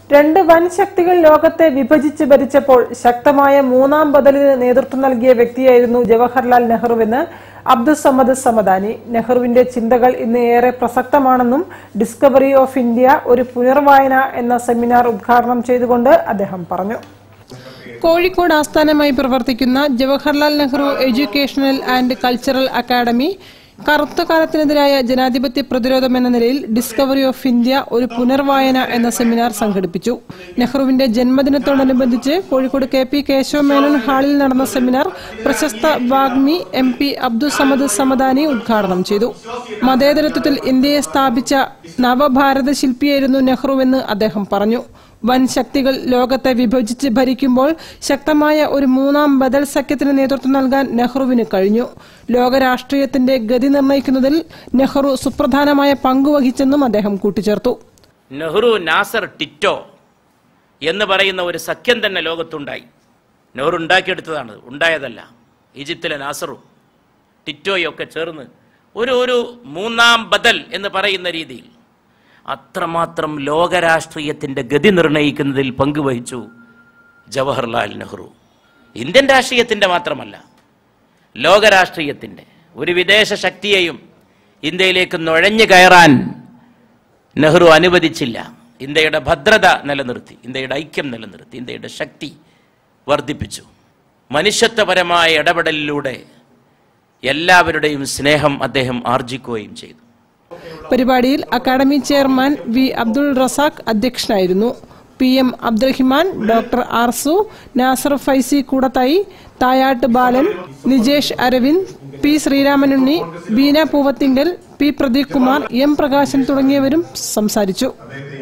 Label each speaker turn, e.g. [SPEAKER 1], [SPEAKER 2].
[SPEAKER 1] രണ്ട് വൻ ശക്തികൾ ലോകത്തെ വിഭജിച്ച് ഭരിച്ചപ്പോൾ ശക്തമായ മൂന്നാം ബദലിന് നേതൃത്വം നൽകിയ വ്യക്തിയായിരുന്നു ജവഹർലാൽ നെഹ്റുവെന്ന് അബ്ദുസമദ് സമദാനി നെഹ്റുവിന്റെ ചിന്തകൾ ഇന്ന് ഏറെ പ്രസക്തമാണെന്നും ഡിസ്കവറി ഓഫ് ഇന്ത്യ ഒരു പുനർവായന എന്ന സെമിനാർ ഉദ്ഘാടനം ചെയ്തുകൊണ്ട് അദ്ദേഹം പറഞ്ഞു കോഴിക്കോട് ആസ്ഥാനമായി പ്രവർത്തിക്കുന്ന Jawaharlal Nehru educational and cultural academy കറുത്ത കാലത്തിനെതിരായ ജനാധിപത്യ പ്രതിരോധം എന്ന നിലയിൽ ഡിസ്കവറി ഓഫ് ഇന്ത്യ ഒരു പുനർവായന എന്ന സെമിനാർ സംഘടിപ്പിച്ചു നെഹ്റുവിന്റെ ജന്മദിനത്തോടനുബന്ധിച്ച് കോഴിക്കോട് കെ പി കേശവ മേനോൻ ഹാളിൽ നടന്ന സെമിനാർ പ്രശസ്ത വാഗ്മി എം പി അബ്ദുസമദ് സമദാനി ഉദ്ഘാടനം ചെയ്തു മതേതരത്വത്തിൽ ഇന്ത്യയെ സ്ഥാപിച്ച നവഭാരത ശില്പിയായിരുന്നു നെഹ്റുവെന്ന് അദ്ദേഹം പറഞ്ഞു വൻ ശക്തികൾ ലോകത്തെ വിഭജിച്ച് ഭരിക്കുമ്പോൾ ശക്തമായ ഒരു മൂന്നാം ബദൽ സഖ്യത്തിന് നേതൃത്വം നൽകാൻ നെഹ്റുവിന് കഴിഞ്ഞു ലോകരാഷ്ട്രീയത്തിന്റെ ഗതി നിർണ്ണയിക്കുന്നതിൽ നെഹ്റു സുപ്രധാനമായ പങ്കുവഹിച്ചെന്നും അദ്ദേഹം കൂട്ടിച്ചേർത്തു
[SPEAKER 2] നെഹ്റു നാസർ ടിറ്റോ എന്ന് പറയുന്ന ഒരു സഖ്യം തന്നെ ലോകത്തുണ്ടായി നെഹ്റു ഉണ്ടാക്കിയെടുത്തതാണ് ഉണ്ടായതല്ല ഈജിപ്തിലെ നാസറും ടിറ്റോയും ഒക്കെ ചേർന്ന് ഒരു ഒരു മൂന്നാം ബദൽ എന്ന് പറയുന്ന രീതിയിൽ അത്രമാത്രം ലോകരാഷ്ട്രീയത്തിൻ്റെ ഗതി നിർണ്ണയിക്കുന്നതിൽ പങ്കുവഹിച്ചു ജവഹർലാൽ നെഹ്റു ഇന്ത്യൻ രാഷ്ട്രീയത്തിൻ്റെ മാത്രമല്ല ലോകരാഷ്ട്രീയത്തിൻ്റെ ഒരു വിദേശ ശക്തിയെയും ഇന്ത്യയിലേക്ക് നുഴഞ്ഞു കയറാൻ നെഹ്റു അനുവദിച്ചില്ല ഇന്ത്യയുടെ ഭദ്രത നിലനിർത്തി ഇന്ത്യയുടെ ഐക്യം നിലനിർത്തി ഇന്ത്യയുടെ ശക്തി വർദ്ധിപ്പിച്ചു മനുഷ്യത്വപരമായ ഇടപെടലിലൂടെ എല്ലാവരുടെയും സ്നേഹം അദ്ദേഹം ആർജിക്കുകയും ചെയ്തു
[SPEAKER 1] പരിപാടിയിൽ academy chairman V Abdul Razak അധ്യക്ഷനായിരുന്നു P M Abdurahiman doctor Arsu Nasar Faizi Koodathayi Thayattu Balan Nijesh Aravind P Sreeramanunni Beena Poovathingal P Pradeep Kumar M Prakashan തുടങ്ങിയവരും സംസാരിച്ചു